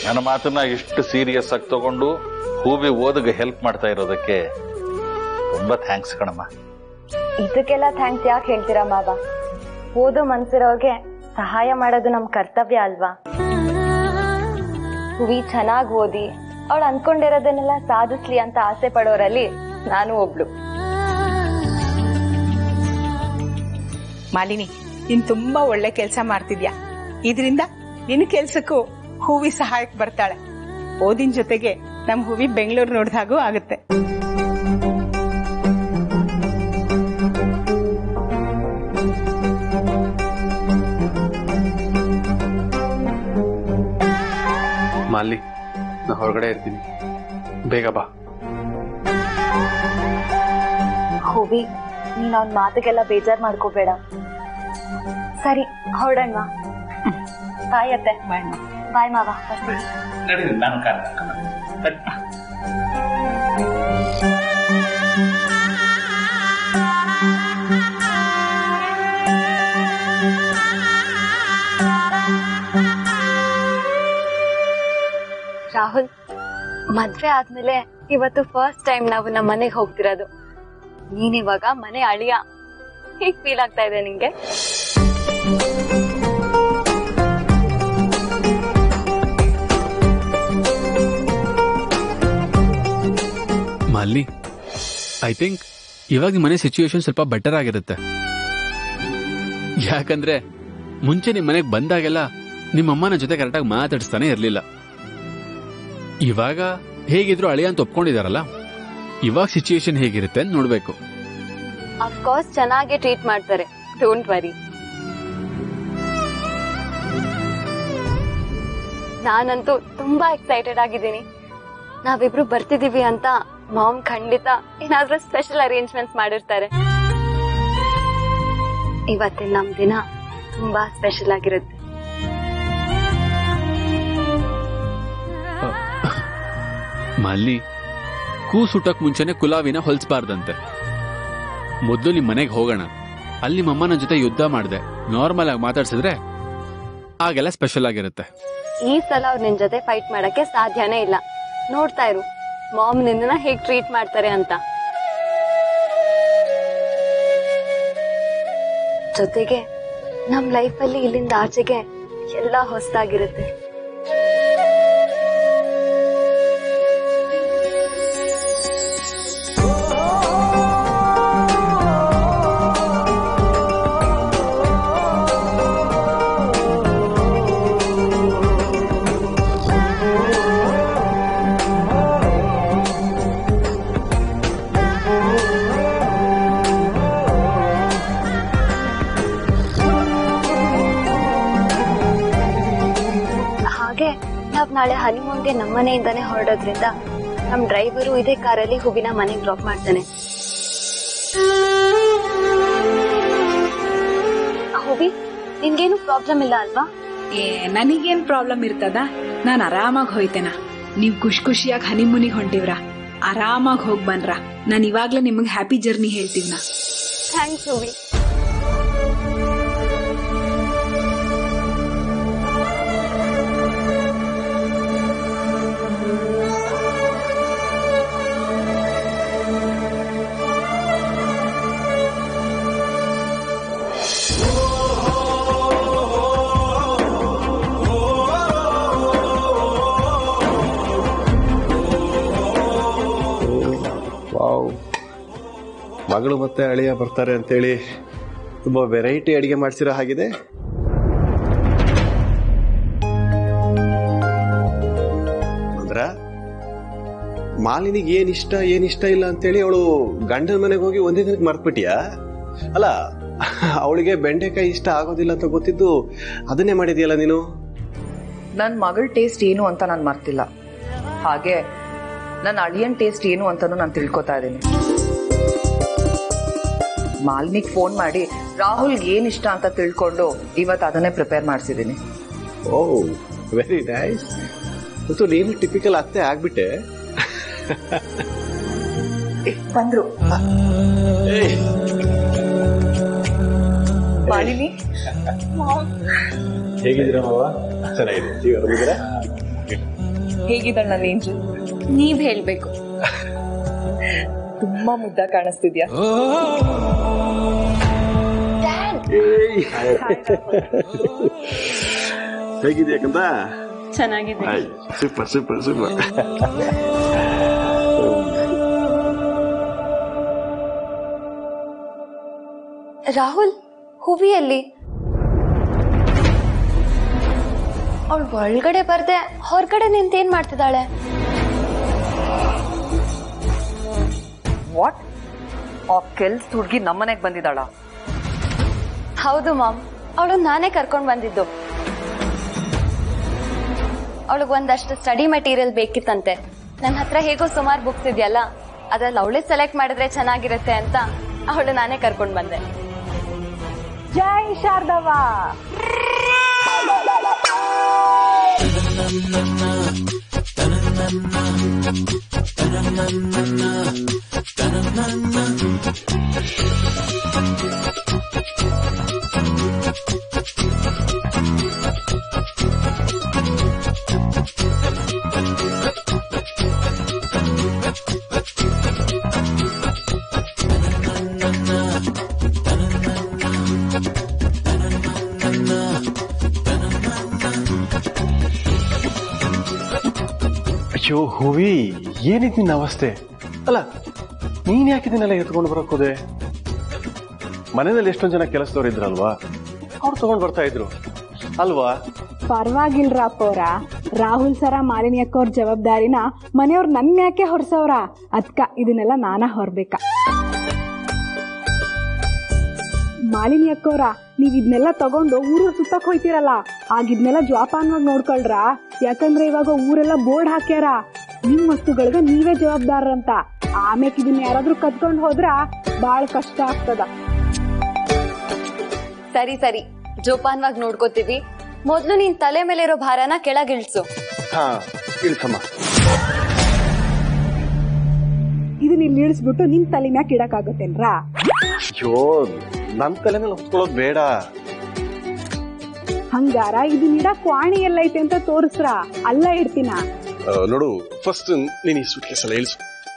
ನನ್ನ ಮಾತನ್ನ ಇಷ್ಟು ಸೀರಿಯಸ್ ಆಗಿ ತಗೊಂಡು ಹೂವಿ ಓದಿಗೆ ಹೆಲ್ಪ್ ಮಾಡ್ತಾ ಇರೋದಕ್ಕೆ ತುಂಬಾ ಥ್ಯಾಂಕ್ಸ್ ಕಣಮ್ಮ ಇದಕ್ಕೆಲ್ಲ ಥ್ಯಾಂಕ್ಸ್ ಯಾಕೆ ಹೇಳ್ತೀರಾ ಮಾವ ಓದೋ ಮನ್ಸಿರೋಗೆ ಸಹಾಯ ಮಾಡೋದು ನಮ್ ಕರ್ತವ್ಯ ಅಲ್ವಾ ಹುವಿ ಚೆನ್ನಾಗಿ ಓದಿ ಅವಳು ಅನ್ಕೊಂಡಿರೋದನ್ನೆಲ್ಲ ಸಾಧಿಸ್ಲಿ ಅಂತ ಆಸೆ ಪಡೋರಲ್ಲಿ ನಾನು ಒಬ್ಳು ಮಾಲಿನಿ ನೀನ್ ತುಂಬಾ ಒಳ್ಳೆ ಕೆಲಸ ಮಾಡ್ತಿದ್ಯಾ ಇದರಿಂದ ನಿನ್ ಕೆಲ್ಸಕ್ಕೂ ಹೂವಿ ಸಹಾಯಕ್ ಬರ್ತಾಳೆ ಓದಿನ ಜೊತೆಗೆ ನಮ್ ಹೂವಿ ಬೆಂಗಳೂರು ನೋಡ್ದಾಗೂ ಆಗುತ್ತೆ ಮಾಲಿ ನಾ ಹೊರಗಡೆ ಇರ್ತೀನಿ ಬೇಗ ಬಾ ಹುವಿ ನೀನ್ ಅವ್ನ ಮಾತಿಗೆಲ್ಲ ಬೇಜಾರ್ ಮಾಡ್ಕೋಬೇಡ ಸರಿ ಹೊರಡಣ್ಣ ಬಾಯ್ ಅತ್ತೆ ಬಾಯ್ ಬಾಯ್ ಮಾವ ಬರ್ತೀನಿ ನಾನು ರಾಹುಲ್ ಮದ್ವೆ ಆದ್ಮೇಲೆ ಇವತ್ತು ಫಸ್ಟ್ ಟೈಮ್ ನಾವು ನಮ್ಮ ಮನೆಗೆ ಹೋಗ್ತಿರೋದು ನೀನ್ ಇವಾಗ ಮನೆ ಅಳಿಯ ಹೇಗ್ ಫೀಲ್ ಆಗ್ತಾ ಇದೆ ನಿಂಗೆ ಮಾಲಿ ಐ ಥಿಂಕ್ ಇವಾಗ ನಿಮ್ ಮನೆ ಸಿಚುವೇಶನ್ ಸ್ವಲ್ಪ ಬೆಟರ್ ಆಗಿರುತ್ತೆ ಯಾಕಂದ್ರೆ ಮುಂಚೆ ನಿಮ್ ಮನೆಗೆ ಬಂದಾಗೆಲ್ಲ ನಿಮ್ಮ ಅಮ್ಮನ ಜೊತೆ ಕರೆಕ್ಟಾಗಿ ಮಾತಾಡಿಸ್ತಾನೆ ಇರ್ಲಿಲ್ಲ ಇವಾಗ ಹೇಗಿದ್ರು ಅಳಿಯ ಅಂತ ಒಪ್ಕೊಂಡಿದಾರಲ್ಲ ಇವಾಗ ಸಿಚುವೇಶನ್ ಹೇಗಿರುತ್ತೆ ಅಂತ ನೋಡ್ಬೇಕು ಅಫ್ಕೋರ್ಸ್ ಚೆನ್ನಾಗಿ ಟ್ರೀಟ್ ಮಾಡ್ತಾರೆ ಡೋಂಟ್ ವರಿ ನಾನಂತೂ ತುಂಬಾ ಎಕ್ಸೈಟೆಡ್ ಆಗಿದ್ದೀನಿ ನಾವಿಬ್ರು ಬರ್ತಿದೀವಿ ಅಂತ ಮಾಮ್ ಖಂಡಿತ ಏನಾದ್ರೂ ಸ್ಪೆಷಲ್ ಅರೇಂಜ್ಮೆಂಟ್ಸ್ ಮಾಡಿರ್ತಾರೆ ಇವತ್ತಿನ ನಮ್ ದಿನ ತುಂಬಾ ಸ್ಪೆಷಲ್ ಆಗಿರುತ್ತೆ ಮಲ್ಲಿ ಕೂ ಸುಟ್ಟಕ್ ಮುಂಚೆನೆ ಕುಲಾವಿನ ಹೊಲ್ಸ್ಬಾರ್ದಂತೆ ಮೊದ್ಲು ನಿಮ್ ಮನೆಗೆ ಹೋಗೋಣ ಅಲ್ಲಿ ನಿಮ್ಮ ಅಮ್ಮನ ಜೊತೆ ಯುದ್ಧ ಮಾಡ್ದೆ ನಾರ್ಮಲ್ ಆಗಿ ಮಾತಾಡ್ಸಿದ್ರೆ ಆಗೆಲ್ಲ ಸ್ಪೆಷಲ್ ಆಗಿರುತ್ತೆ ಈ ಸಲ ಅವ್ರು ನಿನ್ ಜೊತೆ ಫೈಟ್ ಮಾಡಕ್ಕೆ ಸಾಧ್ಯನೇ ಇಲ್ಲ ನೋಡ್ತಾ ಇರು ಮಾಮ್ ನಿನ್ನ ಹೇಗ್ ಟ್ರೀಟ್ ಮಾಡ್ತಾರೆ ಅಂತ ಜೊತೆಗೆ ನಮ್ ಲೈಫ್ ಅಲ್ಲಿ ಇಲ್ಲಿಂದ ಆಚೆಗೆ ಎಲ್ಲ ಹೊಸದಾಗಿರುತ್ತೆ ಹಾಗೆ ನಾವ್ ನಾಳೆ ಹನಿಮೂನ್ಗೆ ನಮ್ಮ ಮನೆಯಿಂದಾನೇ ಹೊರಡೋದ್ರಿಂದ ನಮ್ ಡ್ರೈವರು ಇದೇ ಕಾರಲ್ಲಿ ಹೂವಿನ ಮನೆಗೆ ಡ್ರಾಪ್ ಮಾಡ್ತಾನೆ ಹುಬಿ ನಿನ್ಗೇನು ಪ್ರಾಬ್ಲಮ್ ಇಲ್ಲ ಅಲ್ವಾ ಏ ನನಗೇನ್ ಪ್ರಾಬ್ಲಮ್ ಇರ್ತದ ನಾನ್ ಆರಾಮಾಗ್ ಹೋಯ್ತೇನ ನೀವ್ ಖುಷಿ ಖುಷಿಯಾಗಿ ಹನಿಮೂನಿಗ್ ಹೊಂಟಿವ್ರ ಆರಾಮಾಗ್ ಹೋಗ್ ಬನ್ರ ನಾನ್ ಇವಾಗ್ಲೇ ನಿಮಗ್ ಹ್ಯಾಪಿ ಜರ್ನಿ ಹೇಳ್ತೀವ್ನ ಥ್ಯಾಂಕ್ಸ್ ಹುಬಿ ವಾವ್ ಮಗಳು ಮತ್ತೆ ಅಳಿಯ ಬರ್ತಾರೆ ಅಂತೇಳಿ ತುಂಬಾ ವೆರೈಟಿ ಅಡಿಗೆ ಮಾಡ್ಸಿರೋ ಹಾಗಿದೆ ಅಂದ್ರ ಮಾಲಿನಿಗೆ ಏನ್ ಇಷ್ಟ ಏನ್ ಇಷ್ಟ ಇಲ್ಲ ಅಂತೇಳಿ ಅವಳು ಗಂಡನ ಮನೆಗೆ ಹೋಗಿ ಒಂದೇ ದಿನಕ್ಕೆ ಮರ್ತ್ಬಿಟ್ಟಿಯಾ ಅಲ್ಲ ಅವಳಿಗೆ ಬೆಂಡೆಕಾಯಿ ಇಷ್ಟ ಆಗೋದಿಲ್ಲ ಅಂತ ಗೊತ್ತಿದ್ದು ಅದನ್ನೇ ಮಾಡಿದ್ಯಲ್ಲ ನೀನು ನನ್ನ ಮಗಳ ಟೇಸ್ಟ್ ಏನು ಅಂತ ನಾನು ಮರ್ತಿಲ್ಲ ಹಾಗೆ ನನ್ನ ಅಳಿಯನ್ ಟೇಸ್ಟ್ ಏನು ಅಂತಾನು ನಾನು ತಿಳ್ಕೊತಾ ಇದ್ದೀನಿ ಮಾಲಿನಿಗ್ ಫೋನ್ ಮಾಡಿ ರಾಹುಲ್ಗೆ ಏನ್ ಇಷ್ಟ ಅಂತ ತಿಳ್ಕೊಂಡು ಇವತ್ತು ಅದನ್ನೇ ಪ್ರಿಪೇರ್ ಮಾಡಿಸಿದ್ದೀನಿ ಓ ವೆರಿ ನೈಸ್ ಮತ್ತು ನೀನು ಟಿಪಿಕಲ್ ಅತ್ತೆ ಆಗ್ಬಿಟ್ಟೆ ಬಂದ್ರು ಮಾಲಿನಿ ಹೇಗಿದ್ದೀರಾ ಮಾವ ಚೆನ್ನಾಗಿದೆ ಈಗ ಆರಾಮಿದ್ದೀರಾ ಹೇಗಿದ್ದಾಳ ನನ್ನ ಏಂಜಲ್ ನೀವ್ ಹೇಳ್ಬೇಕು ತುಂಬಾ ಮುದ್ದ ಕಾಣಿಸ್ತಿದ್ಯಾ ಹೇಗಿದೆಯಾ ಕಂದ ಚೆನ್ನಾಗಿದೆ ಸೂಪರ್ ಸೂಪರ್ ಸೂಪರ್ ರಾಹುಲ್ ಹುವಿಯಲ್ಲಿ ಅವಳು ಒಳಗಡೆ ಬರ್ದೆ ಹೊರಗಡೆ ನಿಂತೇನ್ ಮಾಡ್ತಿದ್ದಾಳೆ ವಾಟ್ ಆ ಕೆಲ್ಸ ಹುಡ್ಗಿ ನಮ್ಮನೆಗ್ ಬಂದಿದ್ದಾಳ ಹೌದು ಮಾಮ್ ಅವಳು ನಾನೇ ಕರ್ಕೊಂಡ್ ಬಂದಿದ್ದು ಅವಳಿಗೆ ಒಂದಷ್ಟು ಸ್ಟಡಿ ಮೆಟೀರಿಯಲ್ ಬೇಕಿತ್ತಂತೆ ನನ್ನ ಹತ್ರ ಹೇಗೋ ಸುಮಾರು ಬುಕ್ಸ್ ಇದೆಯಲ್ಲ ಅದ್ರಲ್ಲಿ ಅವಳೇ ಸೆಲೆಕ್ಟ್ ಮಾಡಿದ್ರೆ ಚೆನ್ನಾಗಿರುತ್ತೆ ಅಂತ ಅವಳು ನಾನೇ ಕರ್ಕೊಂಡ್ ಬಂದೆ ಜೈ ಶಾರದವ ಅಯ್ಯೋ ಹೂವಿ ಏನಿದ್ ನಿನ್ನ ಅವಸ್ಥೆ ಅಲ್ಲ ನೀನ್ ಯಾಕೆ ಇದನ್ನೆಲ್ಲ ಎತ್ಕೊಂಡು ಬರಕ್ ಹೋದೆ ಮನೆಯಲ್ಲಿ ಎಷ್ಟೊಂದ್ ಜನ ಕೆಲಸದವ್ರು ಇದ್ರಲ್ವಾ ಅವ್ರು ತಗೊಂಡ್ ಬರ್ತಾ ಇದ್ರು ಅಲ್ವಾ ಪರವಾಗಿಲ್ರ ಅಪ್ಪವ್ರ ರಾಹುಲ್ ಸರ ಮಾಲಿನಿ ಅಕ್ಕವ್ರ ಜವಾಬ್ದಾರಿನ ಮನೆಯವ್ರು ನನ್ ಯಾಕೆ ಹೊರ್ಸವ್ರ ಅದ್ಕ ಇದನ್ನೆಲ್ಲ ನಾನ ಹೊರ್ಬೇಕ ಮಾಲಿನಿ ಅಕ್ಕವ್ರ ನೀವ್ ಇದನ್ನೆಲ್ಲ ತಗೊಂಡು ಊರೂರ್ ಸುತ್ತಕ್ ಹೋಯ್ತಿರಲ್ಲ ಆಗಿದ್ನೆಲ್ಲ ಜೋಪಾನವಾಗಿ ನೋಡ್ಕೊಳ್ರ ಯಾಕಂದ್ರೆ ಇವಾಗ ಊರೆಲ್ಲ ಬೋರ್ಡ್ ಹಾಕ್ಯಾರ ನಿಮ್ ವಸ್ತುಗಳಿಗೆ ನೀವೇ ಜವಾಬ್ದಾರರಂತ ಆಮ್ಯಾಕ್ ಇದನ್ನ ಯಾರಾದ್ರೂ ಕದ್ಕೊಂಡ್ ಹೋದ್ರ ಬಾಳ್ ಕಷ್ಟ ಆಗ್ತದ ಸರಿ ಸರಿ ಜೋಪಾನವಾಗಿ ನೋಡ್ಕೋತೀವಿ ಮೊದ್ಲು ನೀನ್ ತಲೆ ಮೇಲಿರೋ ಭಾರನ ಕೆಳಗಿಳ್ಸು ಹಾ ಇಳ್ಸಮ್ಮ ಇದನ್ನ ಇಲ್ಲಿ ಇಳಿಸ್ಬಿಟ್ಟು ನಿನ್ ತಲೆ ಮ್ಯಾಕ್ ಇಡಕ್ಕಾಗತ್ತೇನ್ರಾ ಅಯ್ಯೋ ನನ್ ತಲೆ ಮೇಲೆ ಹೊತ್ಕೊಳ್ಳೋದು ಬೇಡ ಹಂಗಾರ ಇದನ್ನ ಇಡಕ್ ಕ್ವಾಣಿ ಎಲ್ಲೈತೆ ಅಂತ ತೋರಿಸ್ರ ಅಲ್ಲ ಇಡ್ತೀನ ಆ, ನೋಡು ಫಸ್ಟ್ ನೀನ್ ಈ ಸೂಟ್ ಕೇಸ್ ಎಲ್ಲ ಇಳಿಸು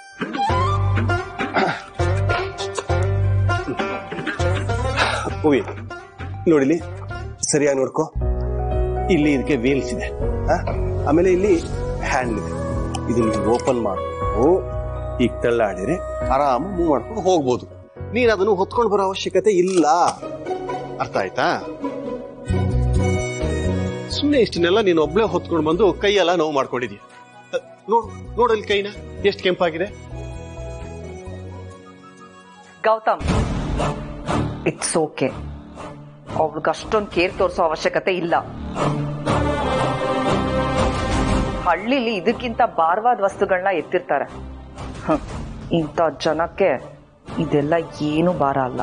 ಹೂವಿ ನೋಡಿಲಿ ಸರಿಯಾಗಿ ನೋಡ್ಕೊ ಇಲ್ಲಿ ಇದಕ್ಕೆ ವೀಲ್ಸ್ ಇದೆ ಆ? ಆಮೇಲೆ ಇಲ್ಲಿ ಹ್ಯಾಂಡ್ ಇದೆ ಇದನ್ನ ಓಪನ್ ಮಾಡ್ಕೊಂಡು ಈಗ ತಳ್ಳಾಡಿದ್ರೆ ಆರಾಮ ಮೂವ್ ಮಾಡ್ಕೊಂಡು ಹೋಗ್ಬೋದು ನೀನ್ ಅದನ್ನು ಹೊತ್ಕೊಂಡು ಬರೋ ಅವಶ್ಯಕತೆ ಇಲ್ಲ ಅರ್ಥ ಆಯ್ತಾ ಸುಮ್ಮನೆ ಇಷ್ಟನ್ನೆಲ್ಲ ನೀನು ಒಬ್ಳೆ ಹೊತ್ಕೊಂಡು ಬಂದು ಕೈಯೆಲ್ಲ ನೋವು ಮಾಡ್ಕೊಂಡಿದ್ಯಾ ಅ, ನೋಡು ನೋಡಲ್ಲಿ ಕೈನ ಎಷ್ಟು ಕೆಂಪಾಗಿದೆ ಗೌತಮ್ ಇಟ್ಸ್ ಓಕೆ ಅವಳಿಗೆ ಅಷ್ಟೊಂದು ಕೇರ್ ತೋರಿಸೋ ಅವಶ್ಯಕತೆ ಇಲ್ಲ ಹಳ್ಳಿಲಿ ಇದಕ್ಕಿಂತ ಭಾರವಾದ ವಸ್ತುಗಳನ್ನ ಎತ್ತಿರ್ತಾರೆ ಹ್ಮ್. ಇಂಥ ಜನಕ್ಕೆ ಇದೆಲ್ಲ ಏನು ಭಾರ ಅಲ್ಲ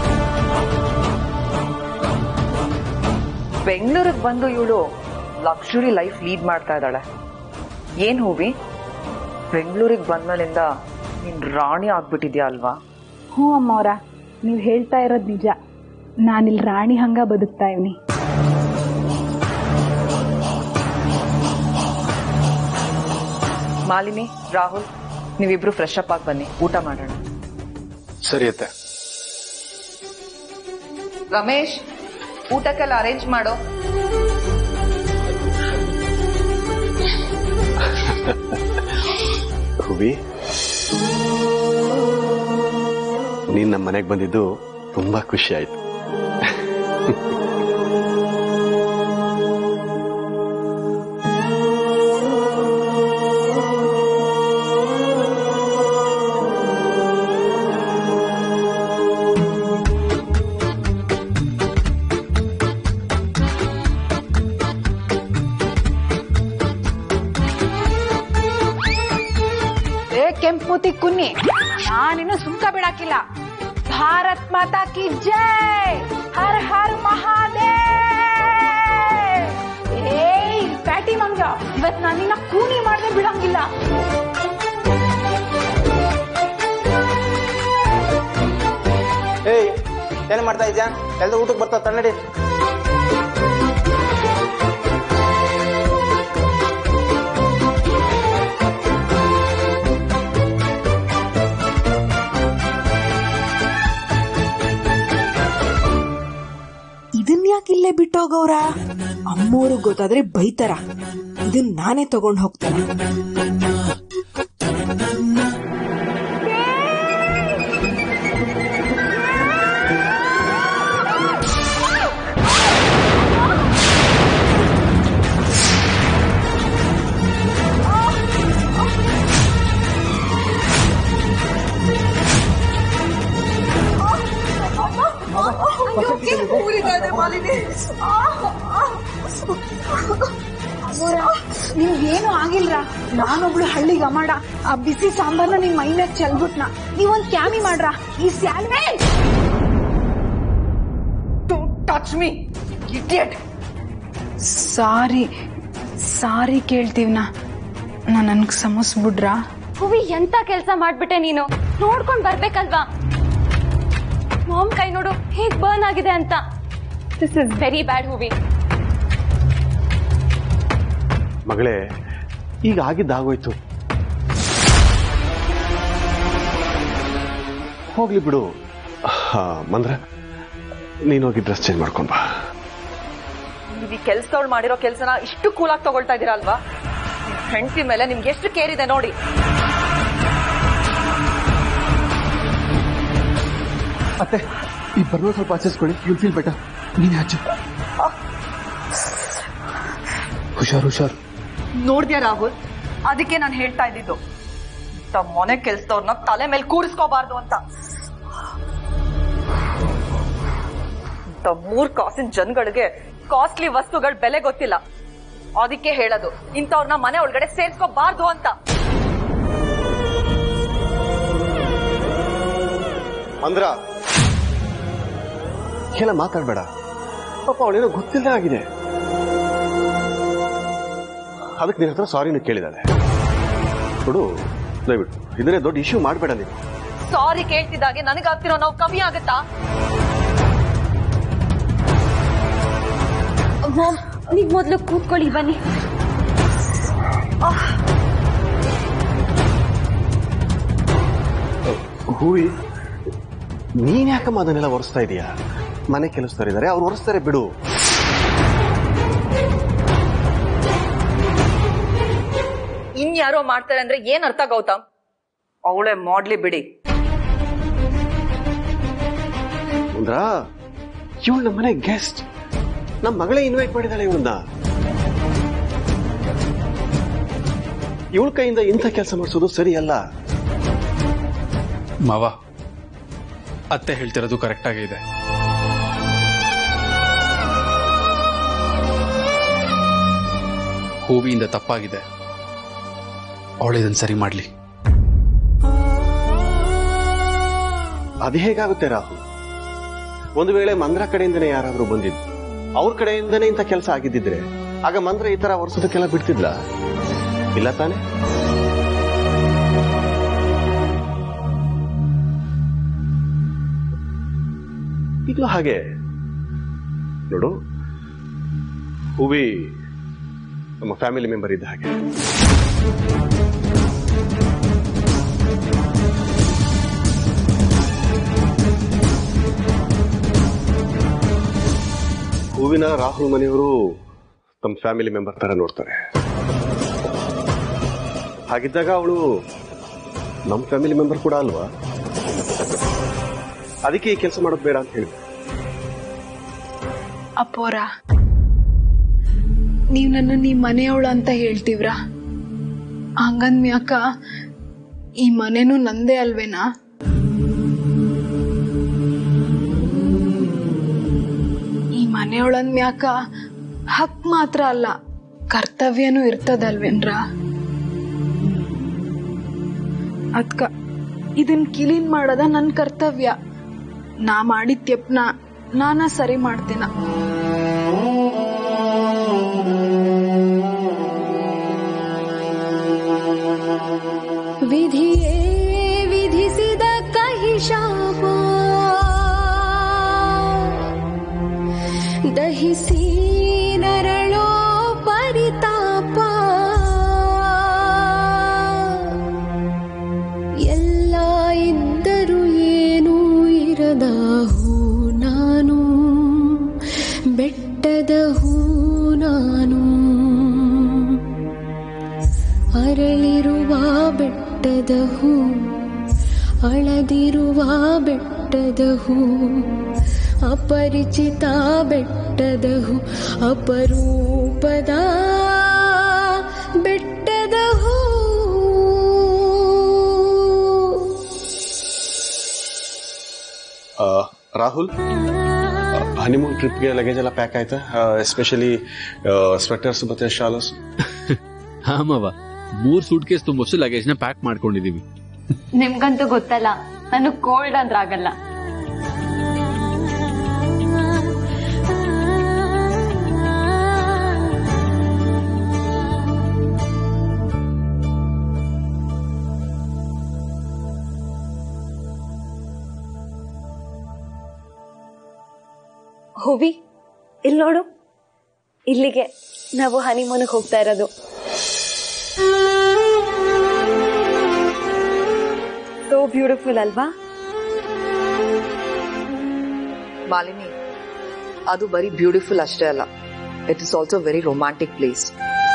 ಬೆಂಗಳೂರಿಗೆ ಬಂದು ಇವಳು ಲಕ್ಸುರಿ ಲೈಫ್ ಲೀಡ್ ಮಾಡ್ತಾ ಇದ್ದಾಳೆ ಏನ್ ಹೂವಿ ಬೆಂಗಳೂರಿಗೆ ಬಂದ್ಮೇಲಿಂದ ನೀನ್ ರಾಣಿ ಆಗ್ಬಿಟ್ಟಿದ್ಯಾ ಅಲ್ವಾ ಹ್ಞೂ ಅಮ್ಮವ್ರ ನೀವ್ ಹೇಳ್ತಾ ಇರೋದ್ ನಿಜ ನಾನಿಲ್ ರಾಣಿ ಹಂಗ ಬದುಕ್ತಾ ಇವ್ನಿ ಮಾಲಿನಿ ರಾಹುಲ್ ನೀವಿಬ್ರು ಫ್ರೆಶ್ ಅಪ್ ಆಗಿ ಬನ್ನಿ ಊಟ ಮಾಡೋಣ ಸರಿ ಅತ್ತೆ ರಮೇಶ್ ಊಟಕ್ಕೆಲ್ಲ ಅರೇಂಜ್ ಮಾಡೋ ಹುವಿ ನೀನ್ ನಮ್ಮ ಮನೆಗೆ ಬಂದಿದ್ದು ತುಂಬಾ ಖುಷಿ ಆಯ್ತು ಏ ಕೆಂಪುತಿ ಕುನ್ನಿ ನಾನಿನ್ನು ಸುಮ್ಕ ಬಿಡಾಕಿಲ್ಲ ಭಾರತ್ ಮಾತಾ ಕಿ ಜೈ ಹರ್ ಹರ್ ಮಹಾದೇವ್ ಏಯ್ ಪ್ಯಾಟಿ ಮಂಗ ಇವತ್ ನಾನಿನ್ನ ಕೂನಿ ಮಾಡದೆ ಬಿಡಂಗಿಲ್ಲ ಏಯ್ ಏನ್ ಮಾಡ್ತಾ ಇದ್ಯಾ ಎಲ್ರು ಊಟಕ್ಕೆ ಬರ್ತಾವ ತನ್ನಡಿ ಯಾಕೆ ಇಲ್ಲೇ ಬಿಟ್ಟೋಗವ್ರ ಅಮ್ಮೋರು ಗೊತ್ತಾದ್ರೆ ಬೈತಾರ ಇದನ್ ನಾನೇ ತಗೊಂಡ್ ಹೋಗ್ತೇನೆ ನಿಮ್ಗೇನು ಆಗಿಲ್ರ ನಾನೊಬ್ಳು ಹಳ್ಳಿ ಗಮಾಡ ಆ ಬಿಸಿ ಸಾಂಬಾರ್ನ ನಿಮ್ ಮೈ ಮೇಲೆ ಚೆಲ್ಬಿಟ್ನ ನೀವೊಂದ್ ಕ್ಯಾಮಿ ಮಾಡ್ರ ಈ ಸ್ಯಾಲ್ವೆ touch me idiot sorry sorry ಕೇಳ್ತೀವ್ನ ನಾ ನನ್ಗ್ ಸಮಸ್ಬಿಡ್ರಾ ಹುವಿ ಎಂತ ಕೆಲ್ಸ ಮಾಡ್ಬಿಟ್ಟೆ ನೀನು ನೋಡ್ಕೊಂಡ್ ಬರ್ಬೇಕಲ್ವಾ ಮಾಮ್ ಕೈ ನೋಡು ಹೇಗ್ ಬರ್ನ್ ಆಗಿದೆ ಅಂತ ದಿಸ್ ಇಸ್ ವೆರಿ ಬ್ಯಾಡ್ ಹುವಿ ಮಗಳೇ ಈಗ ಆಗಿದ್ದಾಗೋಯ್ತು ಹೋಗ್ಲಿ ಬಿಡು ಹಾ ಮಂದ್ರ ನೀನು ಹೋಗಿ ಡ್ರೆಸ್ ಚೇಂಜ್ ಮಾಡ್ಕೊಂಡ್ ಬಾ ನೀವು ಈ ಕೆಲ್ಸದವ್ಳು ಮಾಡಿರೋ ಕೆಲ್ಸನ ಇಷ್ಟು ಕೂಲಾಗಿ ತಗೊಳ್ತಾ ಇದೀರಾ ಅಲ್ವಾ ನಿಮ್ ಹೆಂಡತಿ ಮೇಲೆ ನಿಮ್ಗೆ ಎಷ್ಟು ಕೇರ್ ಇದೆ ನೋಡಿ ಅತ್ತೆ ಈ ಬರ್ನೋ ಸ್ವಲ್ಪ ಹಚ್ಚಿಸ್ಕೊಳ್ಳಿ ಯು ಫೀಲ್ ಬೆಟರ್ ನೀನೇ ಹಚ್ಚು ಹುಷಾರ್ ಹುಷಾರ್ ನೋಡ್ದ್ಯಾ ರಾಹುಲ್ ಅದಕ್ಕೆ ನಾನು ಹೇಳ್ತಾ ಇದ್ದಿದ್ದು ತಮ್ಮ ಮನೆ ಕೆಲ್ಸದವ್ರನ್ನ ತಲೆ ಮೇಲೆ ಕೂರಿಸ್ಕೋಬಾರ್ದು ಅಂತ ಇಂಥ ಮೂರ್ ಕಾಸಿನ ಜನಗಳಿಗೆ ಕಾಸ್ಟ್ಲಿ ವಸ್ತುಗಳ ಬೆಲೆ ಗೊತ್ತಿಲ್ಲ ಅದಕ್ಕೆ ಹೇಳೋದು ಇಂಥವ್ರನ್ನ ಮನೆ ಒಳಗಡೆ ಸೇರ್ಸ್ಕೋಬಾರ್ದು ಅಂತ ಮಂದ್ರ ಎಲ್ಲ ಮಾತಾಡ್ಬೇಡ ಪಾಪ ಅವಳೇನೋ ಗೊತ್ತಿಲ್ಲದೆ ಆಗಿದೆ ಅದಕ್ಕೆ ನಿನ್ನ ಹತ್ರ ಸಾರಿನೂ ಕೇಳಿದಾಳೆ ನೋಡು ದಯವಿಟ್ಟು ಇದನ್ನೇ ದೊಡ್ಡ ಇಶ್ಯೂ ಮಾಡಬೇಡ ನೀನು ಸಾರಿ ಕೇಳ್ತಿದ್ದಾಗೆ ನನಗಾಗ್ತಿರೋ ನಾವು ಕಮ್ಮಿ ಆಗುತ್ತಾ ಮಾಮ್ ನೀವ್ ಮೊದ್ಲು ಕೂತ್ಕೊಳ್ಳಿ ಬನ್ನಿ ಹೂವಿ ನೀನ್ ಯಾಕಮ್ಮ ಅದನ್ನೆಲ್ಲ ಒರೆಸ್ತಾ ಇದೀಯಾ ಮನೆ ಕೆಲಸದವರಿದ್ದಾರೆ ಅವ್ರು ಒರೆಸ್ತಾರೆ ಬಿಡು ಇನ್ಯಾರೋ ಮಾಡ್ತಾರೆ ಅಂದ್ರೆ ಏನ್ ಅರ್ಥ ಗೌತಮ್ ಅವಳೆ ಮಾಡ್ಲಿ ಬಿಡಿ ಅಂದ್ರ ಇವಳು ನಮ್ಮ ಮನೆ ಗೆಸ್ಟ್ ನಮ್ಮ ಮಗಳೇ ಇನ್ವೈಟ್ ಮಾಡಿದಾಳೆ ಇವಳನ್ನ ಇವಳ ಕೈಯಿಂದ ಇಂಥ ಕೆಲಸ ಮಾಡಿಸೋದು ಸರಿಯಲ್ಲ ಮಾವ ಅತ್ತೆ ಹೇಳ್ತಿರೋದು ಕರೆಕ್ಟ್ ಆಗಿದೆ ಹೂವಿಯಿಂದ ತಪ್ಪಾಗಿದೆ ಅವಳು ಇದನ್ನ ಸರಿ ಮಾಡ್ಲಿ ಅದು ಹೇಗಾಗುತ್ತೆ ರಾಹುಲ್ ಒಂದು ವೇಳೆ ಮಂದ್ರ ಕಡೆಯಿಂದನೇ ಯಾರಾದ್ರೂ ಬಂದಿದ್ದು ಅವ್ರ ಕಡೆಯಿಂದನೇ ಇಂಥ ಕೆಲಸ ಆಗಿದ್ದಿದ್ರೆ ಆಗ ಮಂದ್ರ ಈ ತರ ವರ್ಷದಕ್ಕೆಲ್ಲ ಬಿಡ್ತಿದ್ಲ ಇಲ್ಲ ತಾನೆ ಈಗಲೂ ಹಾಗೆ ನೋಡು ಹೂವಿ ನಮ್ಮ ಫ್ಯಾಮಿಲಿ ಮೆಂಬರ್ ಇದ್ದ ಹಾಗೆ ಹೂವಿನ ರಾಹುಲ್ ಮನೆಯವರು ತಮ್ಮ ಫ್ಯಾಮಿಲಿ ಮೆಂಬರ್ ತರ ನೋಡ್ತಾರೆ ಹಾಗಿದ್ದಾಗ ಅವಳು ನಮ್ಮ ಫ್ಯಾಮಿಲಿ ಮೆಂಬರ್ ಕೂಡ ಅಲ್ವಾ ಅದಕ್ಕೆ ಈ ಕೆಲಸ ಮಾಡೋದು ಬೇಡ ಅಂತ ಹೇಳಿದೆ ಅಪ್ಪೋರ ನೀವ್ ನನ್ನ ನೀ ಮನೆಯವಳು ಅಂತ ಹೇಳ್ತೀವ್ರ ಹಂಗಂದ್ಮ್ಯಾಕ ಈ ಮನೆನೂ ನಂದೇ ಅಲ್ವೇನಾ ಈ ಮನೆಯೊಳಂದ್ಮ್ಯಾಕ ಹಕ್ ಮಾತ್ರ ಅಲ್ಲ ಕರ್ತವ್ಯನೂ ಇರ್ತದಲ್ವೇನ್ರ ಅದ್ಕ ಇದನ್ ಕ್ಲೀನ್ ಮಾಡದ ನನ್ ಕರ್ತವ್ಯ ನಾ ಮಾಡಿದ ತೆಪ್ನ ನಾನ ಸರಿ ಮಾಡ್ತೇನ ವಿಧಿಯೇ ವಿಧಿಸಿದ ಕಹಿ ಶಾಪ ದಹಿಸಿ ನರಳೋ ಪರಿತಾಪ ಎಲ್ಲ ಇದ್ದರೂ ಏನೂ ಇರದ ಹೂ ನಾನು ಬೆಟ್ಟದ ಹೂ ನಾನು ಅರಳಿರುವ ಬೆಟ್ಟದ ಹೂ ಅಳದಿರುವ ಬೆಟ್ಟದ ಹೂ ಅಪರಿಚಿತ ಬೆಟ್ಟದ ಹೂ ಅಪರೂಪದ ಬೆಟ್ಟದ ಹೂ ಆ, ರಾಹುಲ್ ಹನಿಮೂನ್ ಟ್ರಿಪ್ಗೆ ಲಗೇಜ್ ಎಲ್ಲ ಪ್ಯಾಕ್ ಆಯ್ತಾ ಎಸ್ಪೆಷಲಿ ಸ್ವೆಟರ್ಸ್ ಮತ್ತೆ ಶಾಲಸ್ ಹಾ ಮಾವ ಮೂರ್ ಸೂಟ್ ಕೇಸ್ ತುಂಬಷ್ಟು ಲಗೇಜ್ ನ ಪ್ಯಾಕ್ ಮಾಡ್ಕೊಂಡಿದೀವಿ ನಿಮ್ಗಂತೂ ಗೊತ್ತಲ್ಲ ನನಗ್ ಕೋಲ್ಡ್ ಅಂದ್ರೆ ಆಗಲ್ಲ ಹುವಿ ಇಲ್ಲಿ ನೋಡು ಇಲ್ಲಿಗೆ ನಾವು ಹನಿಮೂನಿಗೆ ಹೋಗ್ತಾ ಇರೋದು ಸೋ ಬ್ಯೂಟಿಫುಲ್ ಅಲ್ವಾ ಮಾಲಿನಿ ಅದು ಬರೀ ಬ್ಯೂಟಿಫುಲ್ ಅಷ್ಟೇ ಅಲ್ಲ it is also very romantic place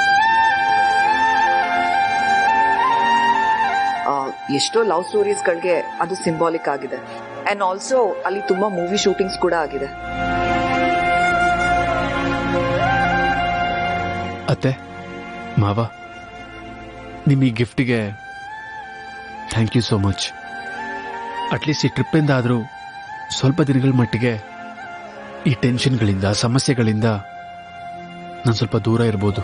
ಎಷ್ಟೋ ಲವ್ ಸ್ಟೋರೀಸ್ಗಳಿಗೆ ಅದು ಸಿಂಬಾಲಿಕ್ ಆಗಿದೆ ಅಂಡ್ ಆಲ್ಸೋ ಅಲ್ಲಿ ತುಂಬಾ ಮೂವಿ ಶೂಟಿಂಗ್ಸ್ ಕೂಡ ಆಗಿದೆ ಅತ್ತೆ ಮಾವ ನಿಮ್ ಈ ಗಿಫ್ಟಿಗೆ thank you so much at least ಈ ಟ್ರಿಪ್ಪಿಂದ ಆದರೂ ಸ್ವಲ್ಪ ದಿನಗಳ ಮಟ್ಟಿಗೆ ಈ ಟೆನ್ಷನ್ಗಳಿಂದ ಸಮಸ್ಯೆಗಳಿಂದ ನಾನು ಸ್ವಲ್ಪ ದೂರ ಇರ್ಬೋದು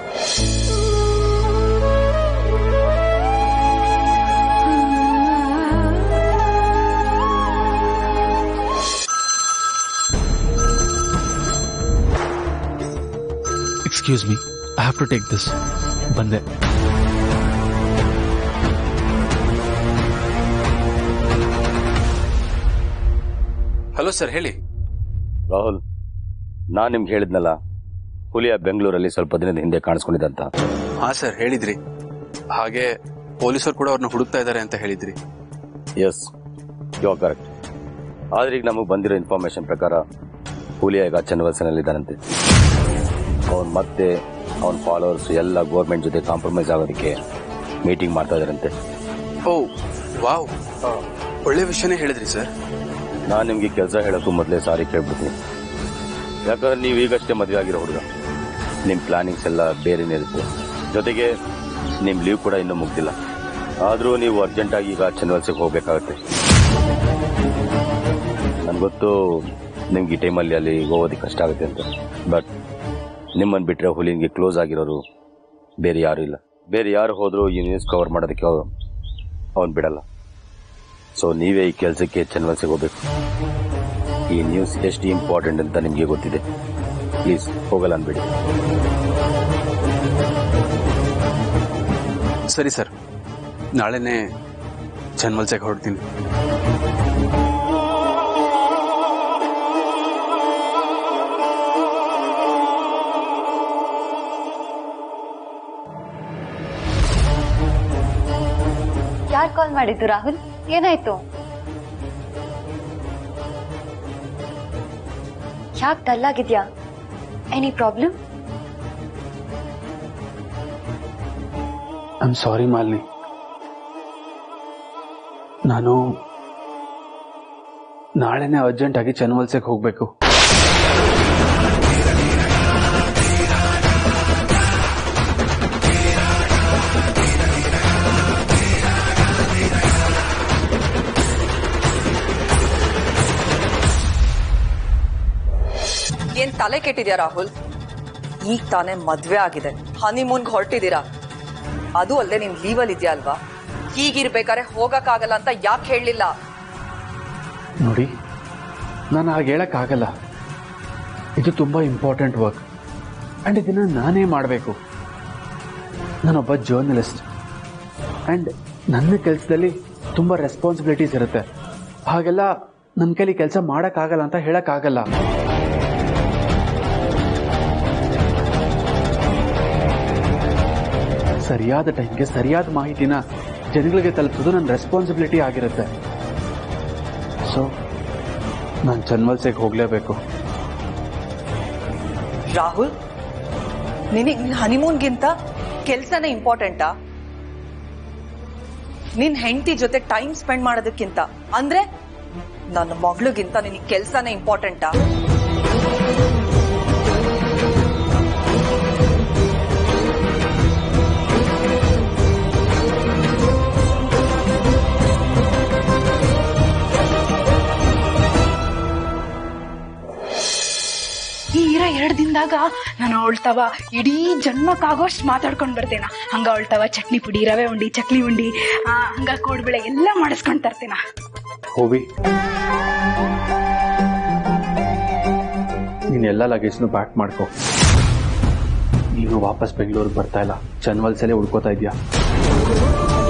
excuse me I have to take this ಬಂದೆ ಹಲೋ ಸರ್ ಹೇಳಿ ರಾಹುಲ್ ನಾನು ನಿಮ್ಗೆ ಹೇಳಿದ್ನಲ್ಲ ಹುಲಿಯ ಬೆಂಗಳೂರಲ್ಲಿ ಸ್ವಲ್ಪ ದಿನದ ಹಿಂದೆ ಕಾಣಿಸ್ಕೊಂಡಿದ್ದಂತ ಹಾ ಸರ್ ಹೇಳಿದ್ರಿ ಹಾಗೆ ಪೊಲೀಸರು ಕೂಡ ಅವ್ರನ್ನ ಹುಡುಕ್ತಾ ಇದ್ದಾರೆ ಅಂತ ಹೇಳಿದ್ರಿ ಎಸ್ ಯು ಆರ್ ಕರೆಕ್ಟ್ ಆದ್ರೆ ಈಗ ನಮಗೆ ಬಂದಿರೋ ಇನ್ಫಾರ್ಮೇಶನ್ ಪ್ರಕಾರ ಹುಲಿಯ ಈಗ ಚನ್ನವಲಸನಲ್ಲಿದ್ದಾನಂತೆ ಅವನ್ ಮತ್ತೆ ಅವನ ಫಾಲೋವರ್ಸ್ ಎಲ್ಲ ಗೌರ್ಮೆಂಟ್ ಜೊತೆ ಕಾಂಪ್ರಮೈಸ್ ಆಗೋದಕ್ಕೆ ಮೀಟಿಂಗ್ ಮಾಡ್ತಾ ಇದಾರಂತೆ ಓ ವಾವ್ ಆ, ಒಳ್ಳೆ ವಿಷಯನೇ ಹೇಳಿದ್ರಿ ಸರ್ ನಾನು ನಿಮ್ಗೆ ಕೆಲಸ ಹೇಳೋಕ್ಕೂ ಮೊದಲೇ ಸಾರಿ ಕೇಳ್ಬಿಡ್ತೀನಿ ಯಾಕಂದ್ರೆ ನೀವು ಈಗಷ್ಟೇ ಮದುವೆ ಆಗಿರೋ ಹುಡುಗ ನಿಮ್ಮ ಪ್ಲಾನಿಂಗ್ಸ್ ಎಲ್ಲ ಬೇರೆನೇ ಇರುತ್ತೆ ಜೊತೆಗೆ ನಿಮ್ಮ ಲೀವ್ ಕೂಡ ಇನ್ನೂ ಮುಗ್ದಿಲ್ಲ ಆದರೂ ನೀವು ಅರ್ಜೆಂಟಾಗಿ ಈಗ ಚನ್ನವಲ್ಸಕ್ಕೆ ಹೋಗ್ಬೇಕಾಗತ್ತೆ ನನ್ಗೆ ಗೊತ್ತು ನಿಮ್ಗೆ ಈ ಟೈಮಲ್ಲಿ ಅಲ್ಲಿ ಹೋಗೋದಕ್ಕೆ ಕಷ್ಟ ಆಗುತ್ತೆ ಅಂತ ಬಟ್ ನಿಮ್ಮನ್ನು ಬಿಟ್ಟರೆ ಹುಲಿನ್ಗೆ ಕ್ಲೋಸ್ ಆಗಿರೋರು ಬೇರೆ ಯಾರೂ ಇಲ್ಲ ಬೇರೆ ಯಾರು ಹೋದರೂ ಈ ನ್ಯೂಸ್ ಕವರ್ ಮಾಡೋದಕ್ಕೆ ಅವನು ಬಿಡಲ್ಲ ಸೊ ನೀವೇ ಈ ಕೆಲಸಕ್ಕೆ ಚನ್ನವಲ್ಸಕ್ಕೆ ಹೋಗ್ಬೇಕು ಈ ನ್ಯೂಸ್ ಎಷ್ಟು ಇಂಪಾರ್ಟೆಂಟ್ ಅಂತ ನಿಮಗೆ ಗೊತ್ತಿದೆ ಪ್ಲೀಸ್ ಹೋಗಲ್ಲ ಅನ್ಬೇಡಿ ಸರಿ ಸರ್ ನಾಳೆನೆ ಜನ್ಮಲ್ಸಕ್ಕೆ ಹೊರಡ್ತೀನಿ ಯಾರು ಕಾಲ್ ಮಾಡಿದ್ದು ರಾಹುಲ್ ಏನಾಯ್ತು ಯಾಕೆ ಡಲ್ ಆಗಿದ್ಯಾ any problem I'm sorry Malini ನಾನು ನಾಳೆನೆ ಅರ್ಜೆಂಟ್ ಆಗಿ ಚನ್ನವಲ್ಸಕ್ಕೆ ಹೋಗ್ಬೇಕು ಏನ್ ತಲೆ ಕೆಟ್ಟಿದ್ಯಾ ರಾಹುಲ್ ಈಗ ತಾನೇ ಮದ್ವೆ ಆಗಿದೆ ಹನಿಮೂನ್ಗೆ ಹೊರಟಿದ್ದೀರಾ ಅದು ಅಲ್ಲದೆ ನೀನ್ ಲೀವಲ್ ಇದೆಯಾ ಅಲ್ವಾ ಹೀಗಿರ್ಬೇಕಾದ್ರೆ ಹೋಗಕ್ಕಾಗಲ್ಲ ಅಂತ ಯಾಕೆ ಹೇಳಲಿಲ್ಲ ನೋಡಿ ನಾನು ಹಾಗೆ ಹೇಳಕ್ಕಾಗಲ್ಲ ಇದು ತುಂಬಾ ಇಂಪಾರ್ಟೆಂಟ್ ವರ್ಕ್ ಅಂಡ್ ಇದನ್ನ ನಾನೇ ಮಾಡಬೇಕು ನಾನೊಬ್ಬ ಜರ್ನಲಿಸ್ಟ್ ಅಂಡ್ ನನ್ನ ಕೆಲಸದಲ್ಲಿ ತುಂಬಾ ರೆಸ್ಪಾನ್ಸಿಬಿಲಿಟೀಸ್ ಇರುತ್ತೆ ಹಾಗೆಲ್ಲ ನನ್ನ ಕೈಲಿ ಕೆಲಸ ಮಾಡೋಕ್ಕಾಗಲ್ಲ ಅಂತ ಹೇಳಕ್ಕಾಗಲ್ಲ ಸರಿಯಾದ ಟೈಮ್ಗೆ ಸರಿಯಾದ ಮಾಹಿತಿನ ಜನಗಳಿಗೆ ತಲುಪೋದು ನನ್ನ ರೆಸ್ಪಾನ್ಸಿಬಿಲಿಟಿ ಆಗಿರುತ್ತೆ ಸೊ ನಾನು ಚನ್ವಲ್ಸೆಗೆ ಹೋಗಲೇಬೇಕು ರಾಹುಲ್ ನಿನಗ್ ನಿನ್ ಹನಿಮೂನ್ಗಿಂತ ಕೆಲ್ಸನೇ ಇಂಪಾರ್ಟೆಂಟಾ ನಿನ್ ಹೆಂಡತಿ ಜೊತೆ ಟೈಮ್ ಸ್ಪೆಂಡ್ ಮಾಡೋದಕ್ಕಿಂತ ಅಂದ್ರೆ ನನ್ನ ಮಗಳಿಗಿಂತ ನಿನಗೆ ಕೆಲ್ಸನೇ ಇಂಪಾರ್ಟೆಂಟಾ ಈ ಇರ ಎರಡ್ ದಿನದಾಗ ನಾನು ಅವಳ್ತವ ಇಡೀ ಜನ್ಮಕ್ಕಾಗೋಷ್ಟು ಮಾತಾಡ್ಕೊಂಡ್ ಬರ್ತೇನ ಹಂಗ ಅವಳ್ತವ ಚಟ್ನಿ ಪುಡಿ ರವೆ ಉಂಡಿ ಚಕ್ಲಿ ಉಂಡಿ ಆ, ಹಂಗ ಕೋಡ್ಬೇಳೆ ಎಲ್ಲ ಮಾಡಿಸ್ಕೊಂಡ್ ತರ್ತೇನ ಹೋವಿ ನೀನ್ ಎಲ್ಲ ಲಗೇಜ್ನು ಪ್ಯಾಕ್ ಮಾಡ್ಕೊ ನೀನು ವಾಪಸ್ ಬೆಂಗಳೂರಿಗೆ ಬರ್ತಾ ಇಲ್ಲ ಚನ್ವಲ್ಸಲ್ಲೇ ಉಳ್ಕೋತಾ ಇದೀಯಾ